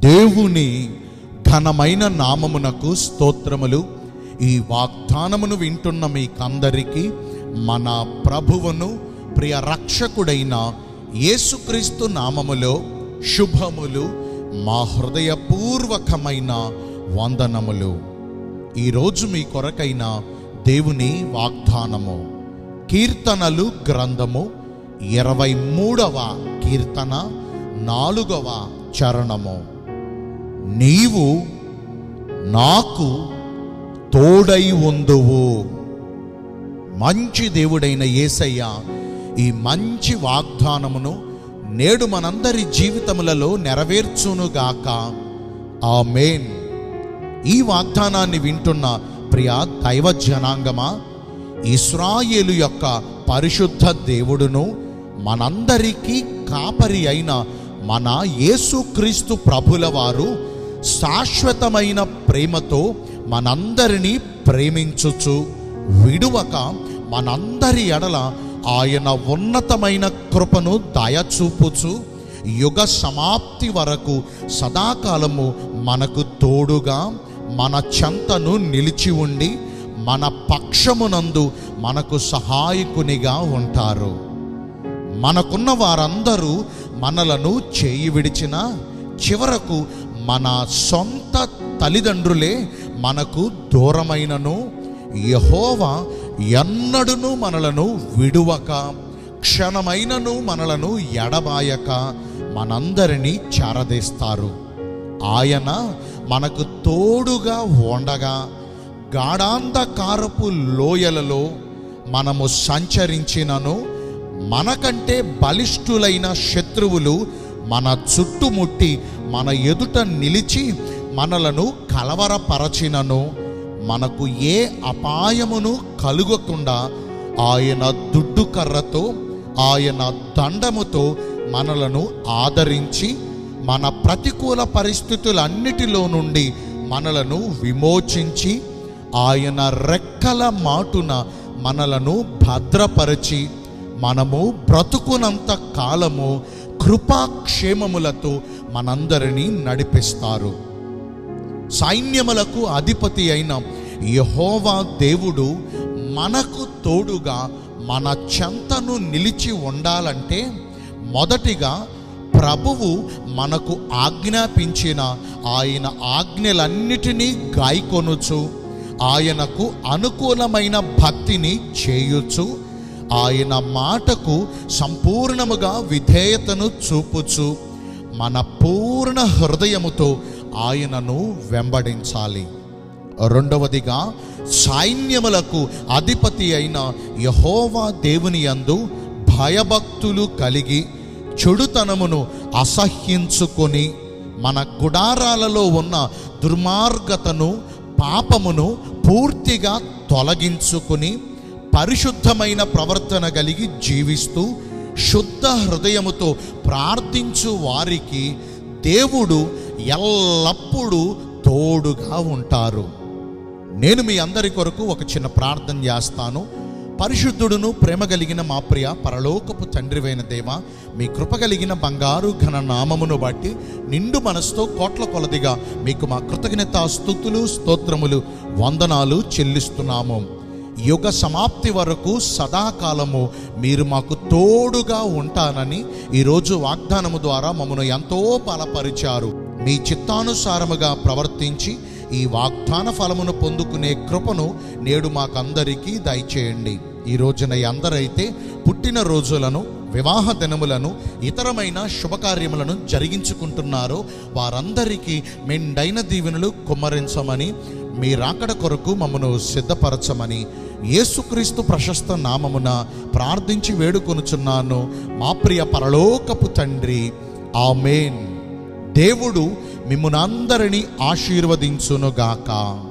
దేవుని ఘనమైన నామమునకు స్తోత్రములు ఈ వాగ్దానమును వింటున్న మీకందరికీ మన ప్రభువును ప్రియ రక్షకుడైన యేసుక్రీస్తు నామములో శుభములు మా హృదయపూర్వకమైన వందనములు ఈరోజు మీ కొరకైన దేవుని వాగ్దానము కీర్తనలు గ్రంథము ఇరవై మూడవ కీర్తన నాలుగవ చరణము నీవు నాకు తోడై ఉందువు మంచి దేవుడైన యేసయ్య ఈ మంచి వాగ్దానమును నేడు మనందరి జీవితములలో నెరవేర్చునుగాక ఆమేన్ ఈ వాగ్దానాన్ని వింటున్న ప్రియ దైవ జనాంగమా ఇస్రాయేలు యొక్క పరిశుద్ధ దేవుడును మనందరికీ కాపరి అయిన మన యేసుక్రీస్తు ప్రభుల వారు శాశ్వతమైన ప్రేమతో మనందరినీ ప్రేమించుచు విడువక మనందరి ఎడల ఆయన ఉన్నతమైన కృపను దయచూపుచు యుగ సమాప్తి వరకు సదాకాలము మనకు తోడుగా మన చెంతను నిలిచి ఉండి మన పక్షమునందు మనకు సహాయకునిగా ఉంటారు మనకున్న వారందరూ మనలను చేయి విడిచిన చివరకు మన సొంత తల్లిదండ్రులే మనకు దూరమైనను యహోవా ఎన్నడును మనలను విడువక క్షణమైనను మనలను ఎడబాయక మనందరినీ చేరదీస్తారు ఆయన మనకు తోడుగా ఉండగా గాఢాంధకారపు లోయలలో మనము సంచరించినను మనకంటే బలిష్ఠులైన శత్రువులు మన చుట్టుముట్టి మన ఎదుట నిలిచి మనలను కలవరపరచినను మనకు ఏ అపాయమును కలుగకుండా ఆయన దుడ్డు కర్రతో ఆయన దండముతో మనలను ఆదరించి మన ప్రతికూల పరిస్థితులన్నిటిలో నుండి మనలను విమోచించి ఆయన రెక్కల మాటున మనలను భద్రపరిచి మనము బ్రతుకునంత కాలము కృపాక్షేమములతో మనందరినీ నడిపిస్తారు సైన్యములకు అధిపతి అయిన యహోవా దేవుడు మనకు తోడుగా మన చెంతను నిలిచి ఉండాలంటే మొదటిగా ప్రభువు మనకు ఆజ్ఞాపించిన ఆయన ఆజ్ఞలన్నిటినీ గాయకొనుచు ఆయనకు అనుకూలమైన భక్తిని చేయుచు ఆయన మాటకు సంపూర్ణముగా విధేయతను చూపుచు మన పూర్ణ హృదయముతో ఆయనను వెంబడించాలి రెండవదిగా సైన్యములకు అధిపతి అయిన యహోవా దేవుని యందు భయభక్తులు కలిగి చెడుతనమును అసహ్యించుకొని మన గుడారాలలో ఉన్న దుర్మార్గతను పాపమును పూర్తిగా తొలగించుకుని పరిశుద్ధమైన ప్రవర్తన కలిగి జీవిస్తూ శుద్ధ హృదయముతో ప్రార్థించు వారికి దేవుడు ఎల్లప్పుడూ తోడుగా ఉంటారు నేను మీ అందరి కొరకు ఒక చిన్న ప్రార్థన చేస్తాను పరిశుద్ధుడును ప్రేమ కలిగిన మా ప్రియ పరలోకపు తండ్రివైన దేవ మీ కృప కలిగిన బంగారు ఘన నామమును బట్టి నిండు మనసుతో కోట్ల కొలదిగా మీకు మా కృతజ్ఞత స్థుతులు స్తోత్రములు వందనాలు చెల్లిస్తున్నాము యుగ సమాప్తి వరకు సదాకాలము మీరు మాకు తోడుగా ఉంటానని ఈరోజు వాగ్దానము ద్వారా మమ్మను ఎంతో బలపరిచారు మీ చిత్తానుసారముగా ప్రవర్తించి ఈ వాగ్దాన ఫలమును పొందుకునే కృపను నేడు మాకందరికీ దయచేయండి ఈ రోజున అందరైతే పుట్టిన రోజులను వివాహ దినములను ఇతరమైన శుభకార్యములను జరిగించుకుంటున్నారో వారందరికీ మెండైన దీవెనలు కుమ్మరించమని మీ రాకడ కొరకు మమ్మను సిద్ధపరచమని యేసుక్రీస్తు ప్రశస్త నామమున ప్రార్థించి వేడుకొనుచున్నాను మా ప్రియ పరలోకపు తండ్రి ఆమెన్ దేవుడు మిమ్మునందరినీ ఆశీర్వదించునుగాక